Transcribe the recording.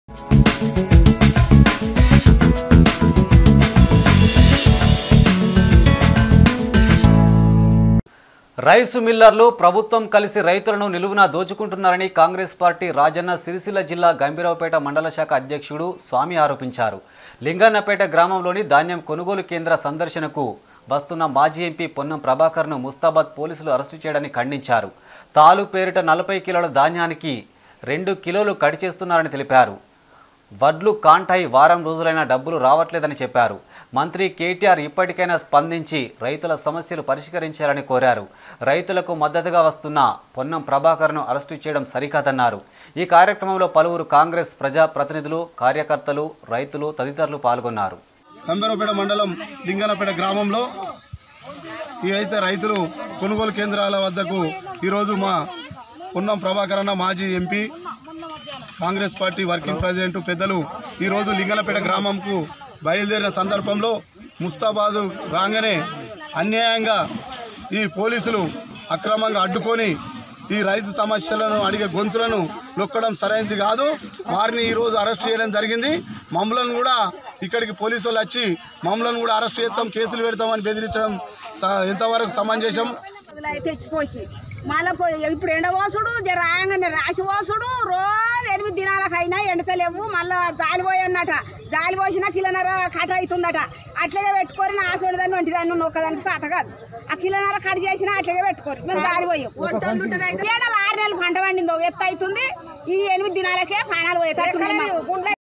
rice మిల్లర్లు ప్రభుత్వం కలిసి రైతులను నిలువున దోచుకుంటున్నారని కాంగ్రెస్ పార్టీ రాజన్న సిరిసిల్ల జిల్లా గంభీరావుపేట మండల శాఖ అధ్యక్షుడు స్వామి ఆరోపించారు లింగన్నపేట గ్రామంలోని ధాన్యం కొనుగోలు కేంద్ర సందర్శనకు వస్తున్న మాజీ ఎంపీ పొన్నం ప్రభాకర్ను ముస్తాబాద్ పోలీసులు అరెస్టు చేయడాన్ని ఖండించారు తాలు పేరిట నలభై కిలోల ధాన్యానికి రెండు కిలోలు కడి చేస్తున్నారని తెలిపారు వడ్లు కాంటాయి వారం రోజులైనా డబ్బులు రావట్లేదని చెప్పారు మంత్రి కేటీఆర్ ఇప్పటికైనా స్పందించి రైతుల సమస్యలు పరిష్కరించాలని కోరారు రైతులకు మద్దతుగా వస్తున్న పొన్నం ప్రభాకర్ను అరెస్టు చేయడం సరికాదన్నారు ఈ కార్యక్రమంలో పలువురు కాంగ్రెస్ ప్రజా ప్రతినిధులు కార్యకర్తలు రైతులు తదితరులు పాల్గొన్నారు కంబెరపేట మండలం లింగనపేట గ్రామంలో ఈ అయితే రైతులు కొనుగోలు కేంద్రాల వద్దకు ఈరోజు మా పొన్నం ప్రభాకర్ అన్న మాజీ MP Congress party working president పెద్దలు ఈరోజు లింగనపేట గ్రామంకు బయలుదేరిన సందర్భంలో ముస్తాబాదు రాగానే అన్యాయంగా ఈ పోలీసులు అక్రమంగా అడ్డుకొని ఈ రైతు సమస్యలను అడిగే గొంతులను నొక్కడం సరైనది కాదు వారిని ఈరోజు అరెస్ట్ చేయడం జరిగింది మమ్మలను కూడా ఇక్కడికి పోలీసు వాళ్ళు వచ్చి మమ్మలను కూడా అరెస్ట్ చేస్తాం కేసులు పెడతామని బెదిరించడం స- ఎంతవరకు సమంజసం అయితే తెచ్చిపోసి మళ్ళీ ఇప్పుడు ఎండపోసుడు జర రాగానే రాసి పోసుడు రోజు ఎనిమిది దినాలకైనా ఎండతలేవు మళ్ళీ జాలిపోయి అన్నట జాలి పోసినా కిలోన్నర కట్ అవుతుందట అట్లాగే పెట్టుకొని నా ఆశోడిదాన్ని వంటి దాన్ని నొక్కదానికి సాట కాదు ఆ కిలోన్నర కట్ చేసినా అట్లాగే పెట్టుకోరు మేము జాలిపోయాం ఏడాది ఆరు నెలలు పంట పండింది ఒక ఎత్తు అవుతుంది ఈ ఎనిమిది దినాలకే ప్రాణాలు పోయేటట్టు